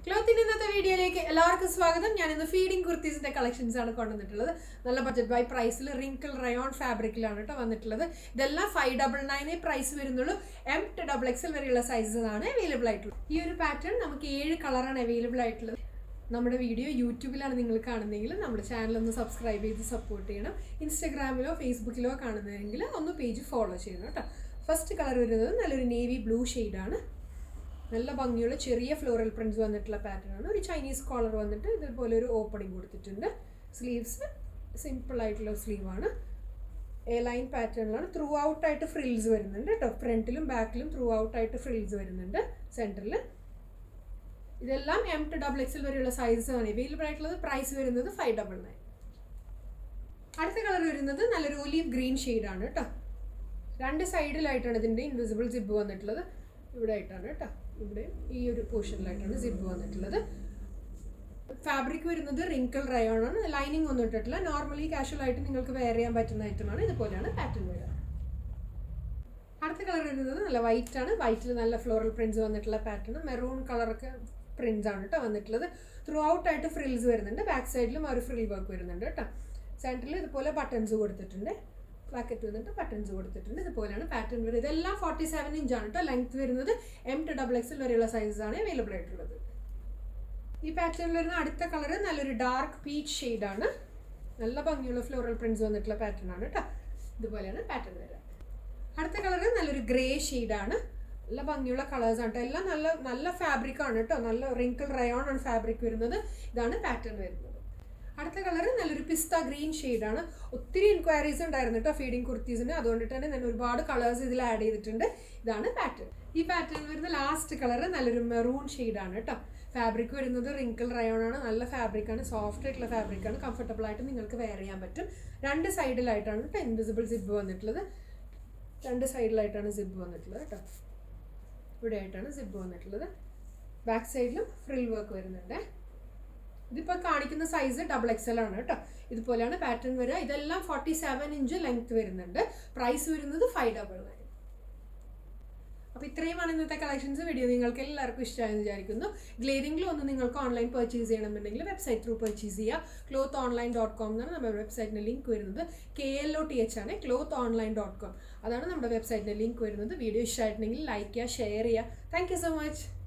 ക്ലോത്തിന്റെ ഇന്നത്തെ വീഡിയോയിലേക്ക് എല്ലാവർക്കും സ്വാഗതം ഞാൻ ഇന്ന് ഫീഡിംഗ് കുർത്തീസിന്റെ കളക്ഷൻസ് ആണ് കൊണ്ടുവന്നിട്ടുള്ളത് നല്ല ബഡ്ജറ്റ് ബൈ പ്രൈസിൽ റിങ്കിൾ റയോൺ ഫാബ്രിക്കിലാണ് കേട്ടോ വന്നിട്ടുള്ളത് ഇതെല്ലാം ഫൈവ് ഡബിൾ നയനേ പ്രൈസ് വരുന്നുള്ളൂ എം ടു ഡബിൾ എക്സൽ വരെയുള്ള സൈസസ് ആണ് അവൈലബിൾ ആയിട്ടുള്ളത് ഈ ഒരു പാറ്റേൺ നമുക്ക് ഏഴ് കളറാണ് അവൈലബിൾ ആയിട്ടുള്ളത് നമ്മുടെ വീഡിയോ യൂട്യൂബിലാണ് നിങ്ങൾ കാണുന്നതെങ്കിൽ നമ്മുടെ ചാനൽ ഒന്ന് സബ്സ്ക്രൈബ് ചെയ്ത് സപ്പോർട്ട് ചെയ്യണം ഇൻസ്റ്റാഗ്രാമിലോ ഫേസ്ബുക്കിലോ കാണുന്നതെങ്കിൽ ഒന്ന് പേജ് ഫോളോ ചെയ്യണം കേട്ടോ ഫസ്റ്റ് കളർ വരുന്നത് നല്ലൊരു നേവി ബ്ലൂ ഷെയ്ഡാണ് നല്ല ഭംഗിയുള്ള ചെറിയ ഫ്ലോറൽ പ്രിന്റ്സ് വന്നിട്ടുള്ള പാറ്റേൺ ആണ് ഒരു ചൈനീസ് കോളർ വന്നിട്ട് ഇതുപോലെ ഒരു ഓപ്പണിംഗ് കൊടുത്തിട്ടുണ്ട് സ്ലീവ്സ് സിമ്പിൾ ആയിട്ടുള്ള സ്ലീവാണ് എ ലൈൻ പാറ്റേണിലാണ് ത്രൂ ഔട്ട് ആയിട്ട് ഫ്രിൽസ് വരുന്നുണ്ട് കേട്ടോ ഫ്രണ്ടിലും ബാക്കിലും ത്രൂ ഔട്ട് ആയിട്ട് ഫ്രിൽസ് വരുന്നുണ്ട് സെൻറ്ററിൽ ഇതെല്ലാം എം ടു ഡബിൾ എക്സൽ വരെയുള്ള സൈസസ് ആണ് അവൈലബിൾ ആയിട്ടുള്ളത് പ്രൈസ് വരുന്നത് ഫൈവ് ഡബിൾ നയൻ അടുത്ത കളർ വരുന്നത് നല്ലൊരു ഒലീവ് ഗ്രീൻ ആണ് കേട്ടോ രണ്ട് സൈഡിലായിട്ടാണ് ഇതിൻ്റെ ഇൻവിസിബിൾ സിബ് വന്നിട്ടുള്ളത് ഇവിടെ ആയിട്ടാണ് കേട്ടോ ഇവിടെ ഈ ഒരു പോർഷനിലായിട്ടാണ് സിബ് വന്നിട്ടുള്ളത് ഫാബ്രിക് വരുന്നത് റിങ്കിൾ റയോൺ ആണ് ലൈനിങ് ഒന്നും ഇട്ടിട്ടില്ല നോർമലി കാഷ്വൽ ആയിട്ട് നിങ്ങൾക്ക് വെയർ ചെയ്യാൻ പറ്റുന്ന ഐറ്റമാണ് ഇതുപോലെയാണ് പാറ്റേൺ വരിക അടുത്ത കളർ വരുന്നത് നല്ല വൈറ്റ് ആണ് വൈറ്റിൽ നല്ല ഫ്ലോറൽ പ്രിന്റ്സ് വന്നിട്ടുള്ള പാറ്റേൺ മെറൂൺ കളറൊക്കെ പ്രിന്റ്സ് ആണ് കേട്ടോ വന്നിട്ടുള്ളത് ത്രൂ ഔട്ട് ആയിട്ട് ഫ്രിൽസ് വരുന്നുണ്ട് ബാക്ക് സൈഡിലും ആ ഒരു ഫ്രിൽ വർക്ക് വരുന്നുണ്ട് കേട്ടോ സെൻറ്ററിൽ ഇതുപോലെ ബട്ടൺസ് കൊടുത്തിട്ടുണ്ട് പാക്കറ്റ് വന്നിട്ട് ബട്ടൺസ് കൊടുത്തിട്ടുണ്ട് ഇതുപോലെയാണ് പാറ്റേൺ വരുന്നത് ഇതെല്ലാം ഫോർട്ടി സെവൻ ഇഞ്ചാണ് കേട്ടോ ലെങ്ത് വരുന്നത് എം ടു ഡബിൾ എക്സൽ വരെയുള്ള സൈസസ് ആണ് അവൈലബിൾ ആയിട്ടുള്ളത് ഈ പാറ്റേണിൽ വരുന്ന അടുത്ത കളർ നല്ലൊരു ഡാർക്ക് പീച്ച് ഷെയ്ഡാണ് നല്ല ഭംഗിയുള്ള ഫ്ലോറൽ പ്രിന്റ്സ് വന്നിട്ടുള്ള പാറ്റേൺ ആണ് കേട്ടോ ഇതുപോലെയാണ് പാറ്റേൺ വരിക അടുത്ത കളർ നല്ലൊരു ഗ്രേ ഷെയ്ഡാണ് നല്ല ഭംഗിയുള്ള കളേഴ്സ് ആണ് കേട്ടോ എല്ലാം നല്ല നല്ല ഫാബ്രിക് ആണ് കേട്ടോ നല്ല റിങ്കിൾ റയോൺ ആണ് ഫാബ്രിക് വരുന്നത് ഇതാണ് പാറ്റേൺ വരുന്നത് അടുത്ത കളർ നല്ലൊരു പിസ്ത ഗ്രീൻ ഷെയ്ഡാണ് ഒത്തിരി എൻക്വയറീസ് ഉണ്ടായിരുന്നു കേട്ടോ ഫീഡിങ് കുർത്തീസിന് അതുകൊണ്ടിട്ട് തന്നെ ഞാൻ ഒരുപാട് കളേഴ്സ് ഇതിൽ ആഡ് ചെയ്തിട്ടുണ്ട് ഇതാണ് പാറ്റേൺ ഈ പാറ്റേൺ വരുന്ന ലാസ്റ്റ് കളർ നല്ലൊരു മെറൂൺ ഷെയ്ഡാണ് കേട്ടോ ഫാബ്രിക് വരുന്നത് റിങ്കിൾ റയോൺ ആണ് നല്ല ഫാബ്രിക് ആണ് സോഫ്റ്റ് ആയിട്ടുള്ള ഫാബ്രിക് ആണ് കംഫർട്ടബിൾ ആയിട്ട് നിങ്ങൾക്ക് വെയർ ചെയ്യാൻ പറ്റും രണ്ട് സൈഡിലായിട്ടാണ് കേട്ടോ ഇൻവിസിബിൾ സിബ് വന്നിട്ടുള്ളത് രണ്ട് സൈഡിലായിട്ടാണ് സിബ് വന്നിട്ടുള്ളത് കേട്ടോ ഇവിടെ ആയിട്ടാണ് സിബ് വന്നിട്ടുള്ളത് ബാക്ക് സൈഡിലും ഫ്രിൽ വർക്ക് വരുന്നുണ്ട് ഇതിപ്പോൾ കാണിക്കുന്ന സൈസ് ഡബിൾ എക്സൽ ആണ് കേട്ടോ ഇതുപോലെയാണ് പാറ്റേൺ വരിക ഇതെല്ലാം ഫോർട്ടി സെവൻ ഇഞ്ച് ലെങ്ത് വരുന്നുണ്ട് പ്രൈസ് വരുന്നത് ഫൈവ് ഡബിൾ നയൻ അപ്പോൾ ഇത്രയുമാണ് ഇന്നത്തെ കളക്ഷൻസ് വീഡിയോ നിങ്ങൾക്ക് എല്ലാവർക്കും ഇഷ്ടമായെന്ന് വിചാരിക്കുന്നു ഗ്ലേരിംഗിൽ ഒന്ന് നിങ്ങൾക്ക് ഓൺലൈൻ പർച്ചേസ് ചെയ്യണമെന്നുണ്ടെങ്കിൽ വെബ്സൈറ്റ് ത്രൂ പർച്ചേസ് ചെയ്യുക ക്ലോത്ത് ഓൺലൈൻ ഡോട്ട് കോം എന്നാണ് നമ്മുടെ വെബ്സൈറ്റിൻ്റെ ലിങ്ക് വരുന്നത് K L O T H ആണ് ക്ലോത്ത് ഓൺലൈൻ ഡോട്ട് കോം അതാണ് നമ്മുടെ വെബ്സൈറ്റിൻ്റെ ലിങ്ക് വരുന്നത് വീഡിയോ ഇഷ്ടമായിട്ടുണ്ടെങ്കിൽ ലൈക്ക് ചെയ്യുക ഷെയർ ചെയ്യുക താങ്ക് യു സോ മച്ച്